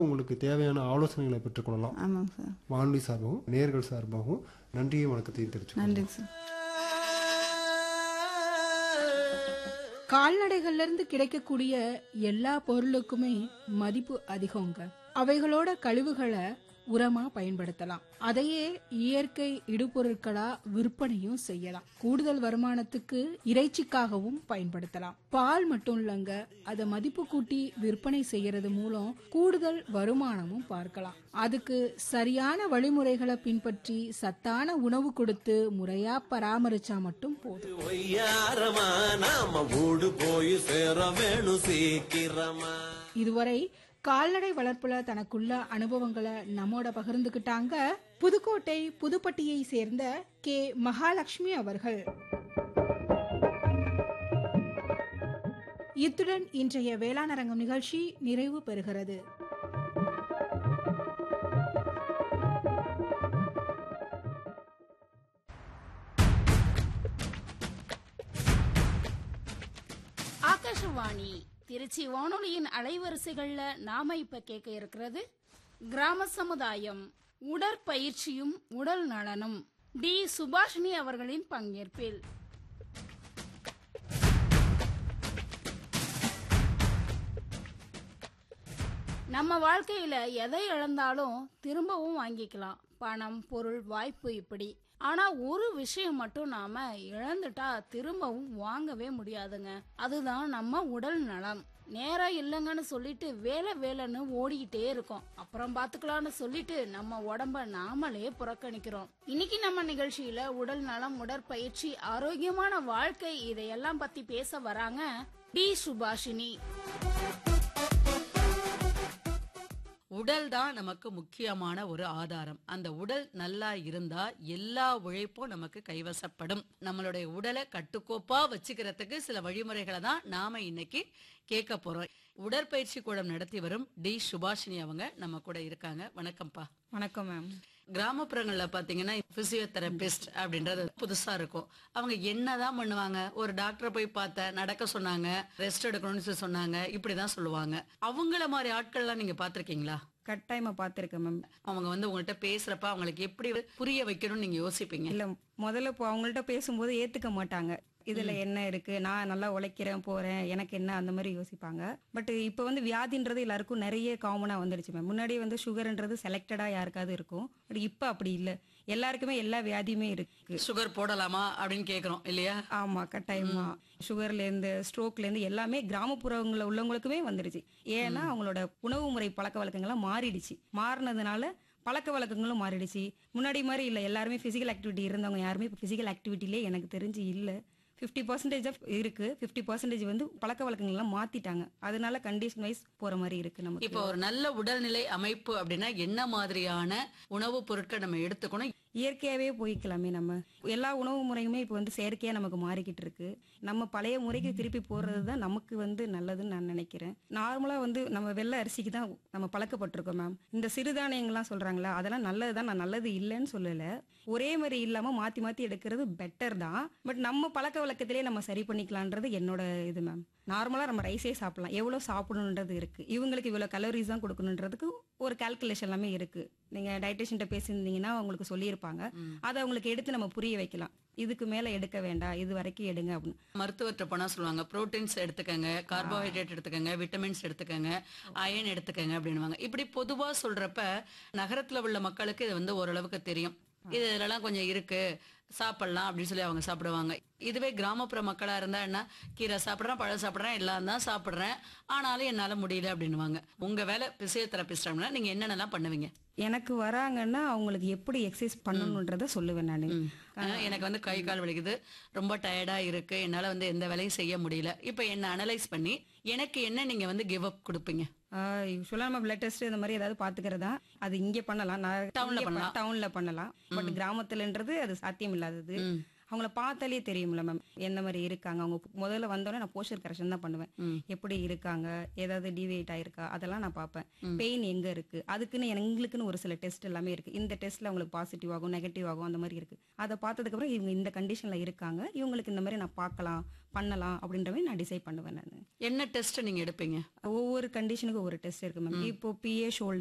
உங்களுக்கு தேவையான ஆலோசனைகளை பெற்றுக்கொள்ளலாம் ஆமாங்க சார் வானொலி சார்பாகவும் நேர்கள் சார்பாகவும் நன்றியும் வணக்கத்தையும் தெரிவிச்சு நன்றிங்க சார் கால்நடைகள்ல இருந்து கிடைக்கக்கூடிய எல்லா பொருளுக்குமே மதிப்பு அதிகங்க அவைகளோட கழிவுகளை உரமா பயன்படுத்தலாம் அதையே இயற்கை இடுபொருட்களா விற்பனையும் செய்யலாம் கூடுதல் வருமானத்துக்கு இறைச்சிக்காகவும் பயன்படுத்தலாம் பால் மட்டும் இல்லங்க அதை மதிப்பு கூட்டி விற்பனை செய்யறது மூலம் கூடுதல் வருமானமும் பார்க்கலாம் அதுக்கு சரியான வழிமுறைகளை பின்பற்றி சத்தான உணவு கொடுத்து முறையா பராமரிச்சா மட்டும் போதும் ஒய்யாரமா நாம ஊடு போய் சேர வேணும் சீக்கிரமா இதுவரை கால்நடை வளர்ப்புல தனக்குள்ள அனுபவங்களை நம்மோட பகிர்ந்துகிட்டாங்க புதுக்கோட்டை புதுப்பட்டியை சேர்ந்த கே மகாலட்சுமி அவர்கள் இத்துடன் இன்றைய வேளாண் அரங்கம் நிகழ்ச்சி நிறைவு பெறுகிறது ஆகாஷவாணி திருச்சி வானொலியின் அலைவரிசைகள்ல நாம இப்ப கேட்க இருக்கிறது கிராம சமுதாயம் உடற்பயிற்சியும் உடல் நலனும் டி சுபாஷினி அவர்களின் பங்கேற்பில் நம்ம வாழ்க்கையில எதை இழந்தாலும் திரும்பவும் வாங்கிக்கலாம் பணம் பொருள் வாய்ப்பு இப்படி ஆனா ஒரு விஷயம் மட்டும் நாம இழந்துட்டா திரும்பவும் வாங்கவே முடியாதுங்க அதுதான் நம்ம உடல் நலம் நேரம் இல்லைங்கன்னு சொல்லிட்டு வேலை வேலைன்னு ஓடிக்கிட்டே இருக்கோம் அப்புறம் பாத்துக்கலாம்னு சொல்லிட்டு நம்ம உடம்ப நாமளே புறக்கணிக்கிறோம் இன்னைக்கு நம்ம நிகழ்ச்சியில உடல் நலம் உடற்பயிற்சி ஆரோக்கியமான வாழ்க்கை இதையெல்லாம் பத்தி பேச வராங்க டி சுபாஷினி உடல் தான் நமக்கு முக்கியமான ஒரு ஆதாரம் அந்த உடல் நல்லா இருந்தா எல்லா உழைப்பும் நமக்கு கைவசப்படும் நம்மளுடைய உடலை கட்டுக்கோப்பா வச்சுக்கிறதுக்கு சில வழிமுறைகளை தான் நாம இன்னைக்கு கேட்க போறோம் உடற்பயிற்சி கூடம் நடத்தி வரும் டி சுபாஷினி அவங்க நம்ம கூட இருக்காங்க வணக்கம்ப்பா வணக்கம் மேம் கிராமப்புறங்கள்ல பாத்தீங்கன்னா பிசியோதெரபிஸ்ட் அப்படின்றது புதுசா இருக்கும் அவங்க என்னதான் பண்ணுவாங்க ஒரு டாக்டரை போய் பார்த்த நடக்க சொன்னாங்க ரெஸ்ட் எடுக்கணும்னு சொல்லி சொன்னாங்க இப்படிதான் சொல்லுவாங்க அவங்கள மாதிரி ஆட்கள்லாம் நீங்க பாத்திருக்கீங்களா கட்டாயமா பார்த்துருக்கேன் மேம் அவங்க வந்து உங்கள்கிட்ட பேசுறப்ப அவங்களுக்கு எப்படி புரிய வைக்கணும்னு நீங்க யோசிப்பீங்க இல்ல முதல்ல இப்போ அவங்கள்ட்ட பேசும்போது ஏத்துக்க மாட்டாங்க இதுல என்ன இருக்கு நான் நல்லா உழைக்கிறேன் போறேன் எனக்கு என்ன அந்த மாதிரி யோசிப்பாங்க பட் இப்போ வந்து வியாதின்றது எல்லாருக்கும் நிறைய காமனா வந்துடுச்சு மேம் முன்னாடி வந்து சுகர்ன்றது செலக்டடா யாருக்காவது இருக்கும் பட் இப்போ அப்படி இல்ல எல்லாருக்குமே எல்லா வியாதியுமே இருக்கு சுகர் போடலாமா அப்படின்னு கேக்குறோம் இல்லையா ஆமா கட்டாயமா சுகர்ல இருந்து ஸ்ட்ரோக்ல இருந்து எல்லாமே கிராமப்புறங்கள்ல உள்ளவங்களுக்குமே வந்துடுச்சு ஏன்னா அவங்களோட உணவு முறை பழக்க வழக்கங்கள்லாம் மாறிடுச்சு மாறினதுனால பழக்க வழக்கங்களும் மாறிடுச்சு முன்னாடி மாதிரி இல்லை எல்லாருமே பிசிக்கல் ஆக்டிவிட்டி இருந்தவங்க யாருமே இப்போ பிசிக்கல் ஆக்டிவிட்டிலே எனக்கு தெரிஞ்சு இல்லை ஃபிஃப்டி பர்சன்டேஜ் ஆஃப் இருக்கு ஃபிஃப்டி பர்சன்டேஜ் வந்து பழக்க வழக்கங்கள்லாம் மாத்திட்டாங்க அதனால கண்டிஷன் வைஸ் போற மாதிரி இருக்கு நமக்கு இப்போ ஒரு நல்ல உடல்நிலை அமைப்பு அப்படின்னா என்ன மாதிரியான உணவுப் பொருட்கள் நம்ம எடுத்துக்கணும் இயற்கையாவே போய்க்கலாமே நம்ம எல்லா உணவு முறையுமே இப்போ வந்து செயற்கையா நமக்கு மாறிக்கிட்டு இருக்கு நம்ம பழைய முறைக்கு திருப்பி போறது தான் நமக்கு வந்து நல்லதுன்னு நான் நினைக்கிறேன் நார்மலா வந்து நம்ம வெள்ளை அரிசிக்கு தான் நம்ம பழக்கப்பட்டிருக்கோம் மேம் இந்த சிறுதானியங்கள்லாம் சொல்றாங்களா அதெல்லாம் நல்லது தான் நான் நல்லது இல்லைன்னு சொல்லல ஒரே மாதிரி இல்லாம மாத்தி மாத்தி எடுக்கிறது பெட்டர் தான் பட் நம்ம பழக்க வழக்கத்திலே நம்ம சரி பண்ணிக்கலான்றது என்னோட இது மேம் நார்மலா நம்ம ரைஸே சாப்பிடலாம் எவ்வளவு சாப்பிடணுன்றது இருக்கு இவங்களுக்கு இவ்வளவு கலோரிஸ் தான் கொடுக்கணுன்றதுக்கு ஒரு கால்குலேஷன் எல்லாமே இருக்கு நீங்க டயட்டிஷியன்ட்ட பேசியிருந்தீங்கன்னா உங்களுக்கு சொல்லியிருப்பாங்க அதை அவங்களுக்கு எடுத்து நம்ம புரிய வைக்கலாம் இதுக்கு மேல எடுக்க வேண்டாம் இது வரைக்கும் எடுங்க அப்படின்னு மருத்துவர்கிட்ட போனா சொல்லுவாங்க புரோட்டீன்ஸ் எடுத்துக்கங்க கார்போஹைட்ரேட் எடுத்துக்கங்க விட்டமின்ஸ் எடுத்துக்கங்க அயன் எடுத்துக்கங்க அப்படின்னுவாங்க இப்படி பொதுவா சொல்றப்ப நகரத்துல உள்ள மக்களுக்கு இது வந்து ஓரளவுக்கு தெரியும் இது இதெல்லாம் கொஞ்சம் இருக்கு சாப்பிடலாம் அப்படின்னு சொல்லி அவங்க சாப்பிடுவாங்க இதுவே கிராமப்புற மக்களா இருந்தா என்ன கீரை சாப்பிடுறேன் பழம் சாப்பிடுறேன் எல்லாம் தான் சாப்பிடுறேன் ஆனாலும் என்னால முடியல அப்படின்னுவாங்க உங்க வேலை பிசியோதெரபிஸ்ட் அப்படின்னா நீங்க என்னென்னலாம் பண்ணுவீங்க எனக்கு வராங்கன்னா அவங்களுக்கு எப்படி எக்ஸசைஸ் பண்ணணுன்றத சொல்லுவேன் நான் ஆஹ் எனக்கு வந்து கை கால் வலிக்குது ரொம்ப டயர்டா இருக்கு என்னால வந்து எந்த வேலையும் செய்ய முடியல இப்போ என்ன அனலைஸ் பண்ணி எனக்கு என்ன நீங்க வந்து கிவ் அப் கொடுப்பீங்க யூஸ்வலா நம்ம பிளட் டெஸ்ட் இந்த மாதிரி ஏதாவது பாத்துக்கிறதா அது இங்க பண்ணலாம் நான் Townல இங்க பண்ணலாம். டவுன்ல பண்ணலாம் பட் கிராமத்துலன்றது அது சாத்தியம் இல்லாதது அவங்கள பார்த்தாலே தெரியும்ல மேம் எந்த மாதிரி இருக்காங்க அவங்க முதல்ல வந்தோடனே நான் போஸ்டர் கரெக்ஷன் தான் பண்ணுவேன் ம். எப்படி இருக்காங்க ஏதாவது டிவியேட் ஆயிருக்கா அதெல்லாம் நான் பார்ப்பேன் பெயின் எங்க இருக்கு அதுக்குன்னு எங்களுக்குன்னு ஒரு சில டெஸ்ட் எல்லாமே இருக்கு இந்த டெஸ்ட்ல அவங்களுக்கு பாசிட்டிவ் ஆகும் நெகட்டிவ் ஆகும் அந்த மாதிரி இருக்கு அதை பார்த்ததுக்கு அப்புறம் இவங்க இந்த கண்டிஷன்ல இருக்காங்க இவங்களுக்கு இந்த மாதிரி நான் பார்க்கலாம் பண்ணலாம் அப்படின்ற மாதிரி நான் டிசைட் பண்ணுவேன் நான் என்ன டெஸ்ட் நீங்க எடுப்பீங்க ஒவ்வொரு கண்டிஷனுக்கு ஒரு டெஸ்ட் இருக்கு மேம் இப்போ பிஏ ஷோல்டர்